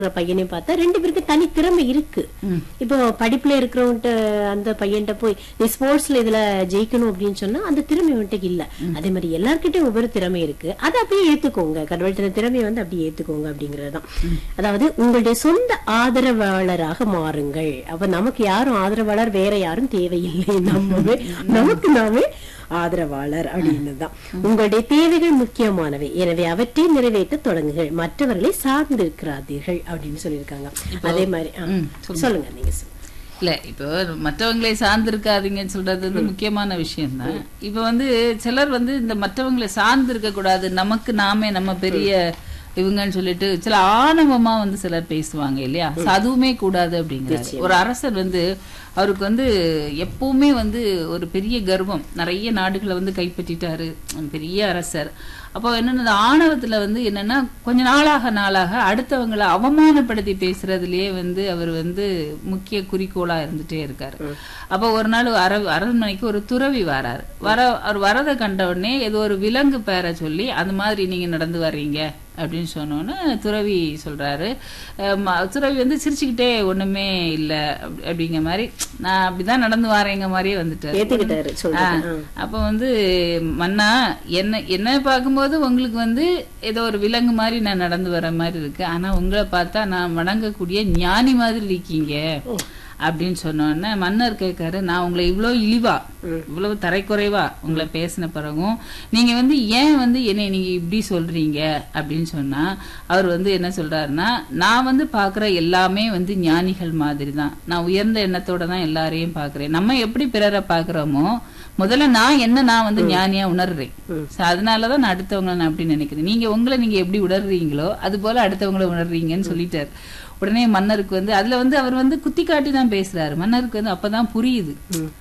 பையனையும் பார்த்தா ரெண்டு பேருக்கு தனி திறமை இருக்கு இப்போ படிப்புல இருக்கிறவன்ட்ட அந்த பையன்ட்ட போய் நீ ஸ்போர்ட்ஸ்ல இதுல ஜெயிக்கணும் அப்படின்னு சொன்னா அந்த திறமை வந்துட்டு இல்ல அதே மாதிரி எல்லார்கிட்டயும் ஒவ்வொரு திறமை இருக்கு அதை அப்படியே ஏத்துக்கோங்க கடவுள் தந்த திறமையை வந்து அப்படியே ஏத்துக்கோங்க அப்படிங்கறதுதான் அதாவது உங்களுடைய சொந்த ஆதரவாளராக மாறுங்கள் அப்ப நமக்கு யாரும் ஆதரவாளர் வேற யாரும் தேவையில்லை நம்மவே நமக்கு நாமே ஆதரவாளர் அப்படின்னு தான் உங்களுடைய தேவைகள் முக்கியமானவை எனவே அவற்றை நிறைவேற்ற தொடங்குங்கள் மற்றவர்களை சார்ந்திருக்கிறாதீர்கள் அப்படின்னு சொல்லியிருக்காங்க அதே மாதிரி ஆ, சொல்லுங்க நீங்க சொல்லுங்க. இல்ல இப்போ மற்றவங்களை சார்ந்திருக்காதீங்கன்னு சொல்றது வந்து முக்கியமான விஷயம் தான் இப்ப வந்து சிலர் வந்து இந்த மற்றவங்களை சார்ந்து இருக்க கூடாது நமக்கு நாமே நம்ம பெரிய இவங்கன்னு சொல்லிட்டு சில ஆணவமா வந்து சிலர் பேசுவாங்க இல்லையா So அதுவுமே கூடாது அப்படிங்கிறாரு ஒரு அரசர் வந்து அவருக்கு வந்து எப்பவுமே வந்து ஒரு பெரிய கர்வம் நிறைய நாடுகளை வந்து கைப்பற்றிட்டாரு பெரிய அரசர் அப்போ என்னன்னா இந்த ஆணவத்துல வந்து என்னன்னா கொஞ்ச நாளாக நாளாக அடுத்தவங்களை அவமானப்படுத்தி பேசுறதுலயே வந்து அவர் வந்து முக்கிய குறிக்கோளா இருந்துட்டே இருக்காரு அப்போ ஒரு நாள் அர அரண்மனைக்கு ஒரு துறவி வராரு வர அவர் வரதை கண்ட உடனே ஏதோ ஒரு விலங்கு பேரை சொல்லி அந்த மாதிரி நீங்க நடந்து வர்றீங்க அப்படின்னு சொன்னோன்னே துறவி சொல்றாரு அஹ் ம- துறவி வந்து சிரிச்சுக்கிட்டே ஒண்ணுமே இல்ல அப்படி- அப்படிங்கிற மாதிரி நான் அப்படிதான் நடந்து வரேங்க மாதிரியே வந்துட்டாரு ஏத்துக்கிட்டாரு சொல்றேன் அப்ப வந்து மன்னா என்ன என்ன பார்க்கும்போது உங்களுக்கு வந்து ஏதோ ஒரு விலங்கு மாதிரி நான் நடந்து வர மாதிரி இருக்கு ஆனா உங்களை பார்த்தா நான் வணங்கக்கூடிய ஞானி மாதிரி இருக்கீங்க அப்படின்னு சொன்னோடனே மன்னர் கேட்காரு நான் உங்களை இவ்வளோ இழிவா இவ்வளவு தரைக்குறைவா உங்களை பேசின பிறகும் நீங்க வந்து ஏன் வந்து என்னை நீங்க இப்படி சொல்றீங்க அப்படின்னு சொன்னா அவர் வந்து என்ன சொல்றாருன்னா நான் வந்து பாக்குற எல்லாமே வந்து ஞானிகள் மாதிரி தான் நான் உயர்ந்த எண்ணத்தோட தான் எல்லாரையும் பாக்குறேன் நம்ம எப்படி பிறரை பாக்குறோமோ முதல்ல நான் என்ன நான் வந்து ஞானியா உணர்றேன் So, அதனாலதான் நான் அடுத்தவங்களை நான் அப்படி நினைக்கிறேன் நீங்க உங்களை நீங்க எப்படி உணர்றீங்களோ அது போல அடுத்தவங்களை உணர்றீங்கன்னு சொல்லிட்டாரு உடனே மன்னருக்கு வந்து அதுல வந்து அவர் வந்து குத்தி காட்டி தான் பேசுறாரு மன்னருக்கு வந்து அப்பதான் புரியுது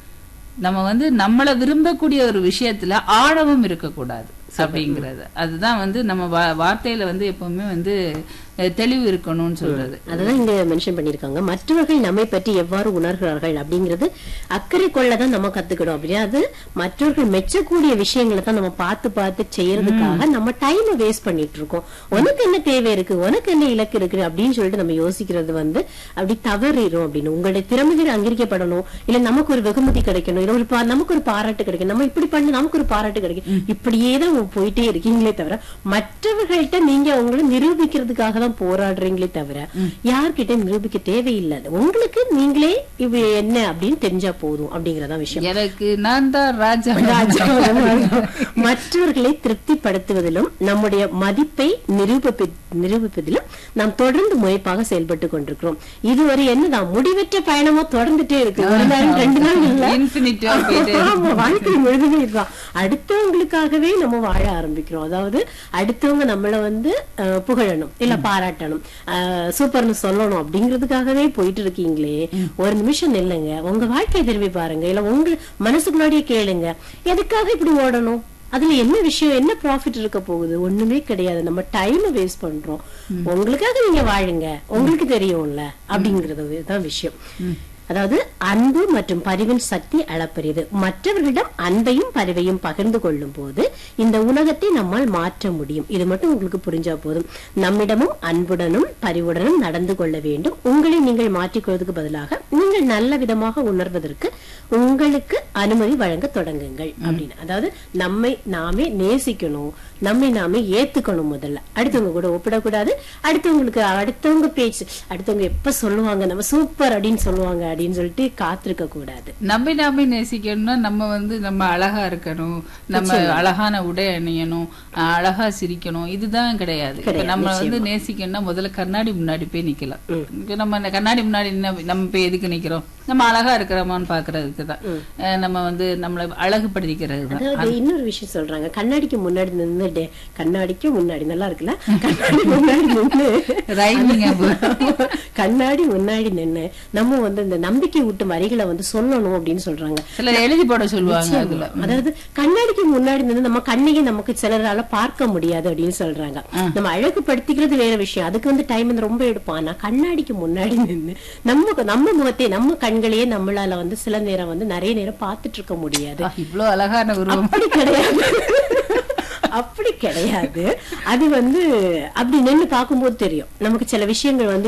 நம்ம வந்து நம்மள விரும்பக்கூடிய ஒரு விஷயத்துல ஆழமும் இருக்கக்கூடாது அப்படிங்கிறது அதுதான் வந்து நம்ம வா- வார்த்தையில வந்து எப்பவுமே வந்து அஹ், தெளிவு இருக்கணும்னு சொல்றது அதுதான் இங்க மென்ஷன் பண்ணிருக்காங்க மற்றவர்கள் நம்மை பற்றி எவ்வாறு உணர்கிறார்கள் அப்படிங்கிறது அக்கறை கொள்ளதான் நம்ம கத்துக்கணும் அப்படின்னா அது மற்றவர்கள் மெச்சக்கூடிய விஷயங்களை தான் நம்ம பார்த்து பார்த்து செய்யறதுக்காக நம்ம டைம் வேஸ்ட் பண்ணிட்டு இருக்கோம் உனக்கு என்ன தேவை இருக்கு உனக்கு என்ன இலக்கு இருக்கு அப்படின்னு சொல்லிட்டு நம்ம யோசிக்கிறது வந்து அப்படி தவறிடும் அப்படின்னு உங்களுடைய திறமைகள் அங்கீகரிக்கப்படணும் இல்ல நமக்கு ஒரு வெகுமதி கிடைக்கணும் இல்ல ஒரு பா- நமக்கு ஒரு பாராட்டு கிடைக்கும் நம்ம இப்படி பண்ணி நமக்கு ஒரு பாராட்டு கிடைக்கும் இப்படியே தான் போயிட்டே இருக்கீங்களே தவிர மற்றவர்கள்ட்ட நீங்க உங்களை நிரூபிக்கிறதுக்காக தான் போராடுறீங்களே தவிர யார்கிட்ட நிரூபிக்க தேவையில்லை உங்களுக்கு நீங்களே இது என்ன அப்படின்னு தெரிஞ்சா போதும் அப்படிங்கறதா விஷயம் எனக்கு நான் தான் ராஜா ராஜா மற்றவர்களை திருப்திப்படுத்துவதிலும் நம்முடைய மதிப்பை நிரூபிப்பி நிரூபிப்பதிலும் நாம் தொடர்ந்து முனைப்பாக செயல்பட்டு கொண்டிருக்கிறோம் இதுவரை என்னதான் முடிவற்ற பயணமா தொடர்ந்துட்டே இருக்கு ஒரு நாள் ரெண்டு நாள் இல்ல இன்ஃபினிட்டிவா போயிட்டு ஆமா வாழ்க்கை முழுதுமே இதுதான் அடுத்தவங்களுக்காகவே நம்ம வாழ ஆரம்பிக்கிறோம் அதாவது அடுத்தவங்க நம்மள வந்து அஹ், புகழணும் இல்ல பாராட்டணும் அஹ், சூப்பர்னு சொல்லணும் அப்படிங்கிறதுக்காகவே போயிட்டு இருக்கீங்களே ஒரு நிமிஷம் நில்லுங்க உங்க வாழ்க்கையை திரும்பி பாருங்க இல்ல உங்க மனசுக்குள்ளாடியே கேளுங்க எதுக்காக இப்படி ஓடணும் அதுல என்ன விஷயம் என்ன ப்ராஃபிட் இருக்க போகுது ஒண்ணுமே கிடையாது நம்ம டைம் வேஸ்ட் பண்றோம் உங்களுக்காக நீங்க வாழுங்க உங்களுக்கு தெரியும்ல அப்படிங்கறது தான் விஷயம் அதாவது அன்பு மற்றும் பரிவின் சக்தி அளப்பரியது மற்றவர்களிடம் அன்பையும் பரிவையும் பகிர்ந்து கொள்ளும் போது இந்த உலகத்தை நம்மால் மாற்ற முடியும் இது மட்டும் உங்களுக்கு புரிஞ்சா போதும் நம்மிடமும் அன்புடனும் பரிவுடனும் நடந்து கொள்ள வேண்டும் உங்களை நீங்கள் மாற்றிக்கொள்வதற்கு பதிலாக நீங்கள் நல்ல விதமாக உணர்வதற்கு உங்களுக்கு அனுமதி வழங்க தொடங்குங்கள் அப்படின்னு அதாவது நம்மை நாமே நேசிக்கணும் நம்மை நாமே ஏத்துக்கணும் முதல்ல அடுத்தவங்க கூட ஒப்பிடக்கூடாது அடுத்தவங்களுக்கு அடுத்தவங்க பேச்சு அடுத்தவங்க எப்ப சொல்லுவாங்க நம்ம சூப்பர் அப்படின்னு சொல்லுவாங்க அப்படின்னு சொல்லிட்டு காத்திருக்க கூடாது நம்ம நாமே நேசிக்கணும்னா நம்ம வந்து நம்ம அழகா இருக்கணும் நம்ம அழகான உடை அணியணும் அஹ் அழகா சிரிக்கணும் இதுதான் கிடையாது இப்ப நம்ம வந்து நேசிக்கணும்னா முதல்ல கண்ணாடி முன்னாடி போய் நிக்கலாம் இப்ப நம்ம இந்த கண்ணாடி முன்னாடி நின்னு நம்ம போய் எதுக்கு நிக்கிறோம் நம்ம அழகா இருக்கிறோமான்னு பாக்குறதுக்கு தான் அஹ் நம்ம வந்து நம்மளை அழகுபடுத்திக்கிறது தான் அதாவது இன்னொரு விஷயம் சொல்றாங்க கண்ணாடிக்கு முன்னாடி நின்று கண்ணாடிக்கு முன்னாடி நல்லா இருக்குல்ல கண்ணாடி முன்னாடி நின்று ரைமிங் கண்ணாடி முன்னாடி நின்னு நம்ம வந்து இந்த நம்பிக்கை ஊட்டும் வரிகளை வந்து சொல்லணும் அப்படின்னு சொல்றாங்க சிலர் எழுதி போட சொல்லுவாங்க அதுல அதாவது கண்ணாடிக்கு முன்னாடி நின்று நம்ம கண்ணையே நமக்கு சிலரால பார்க்க முடியாது அப்படின்னு சொல்றாங்க நம்ம அழகுபடுத்திக்கிறது வேற விஷயம் அதுக்கு வந்து டைம் வந்து ரொம்ப எடுப்போம் ஆனா கண்ணாடிக்கு முன்னாடி நின்று நம்ம நம்ம முகத்தை நம்ம கண்களையே நம்மளால வந்து சில நேரம் வந்து நிறைய நேரம் பார்த்துட்டு இருக்க முடியாது ஆ, இவ்வளவு அழகான உருவம் அப்படி கிடையாது அப்படி கிடையாது அது வந்து அப்படி நின்னு பார்க்கும்போது தெரியும் நமக்கு சில விஷயங்கள் வந்து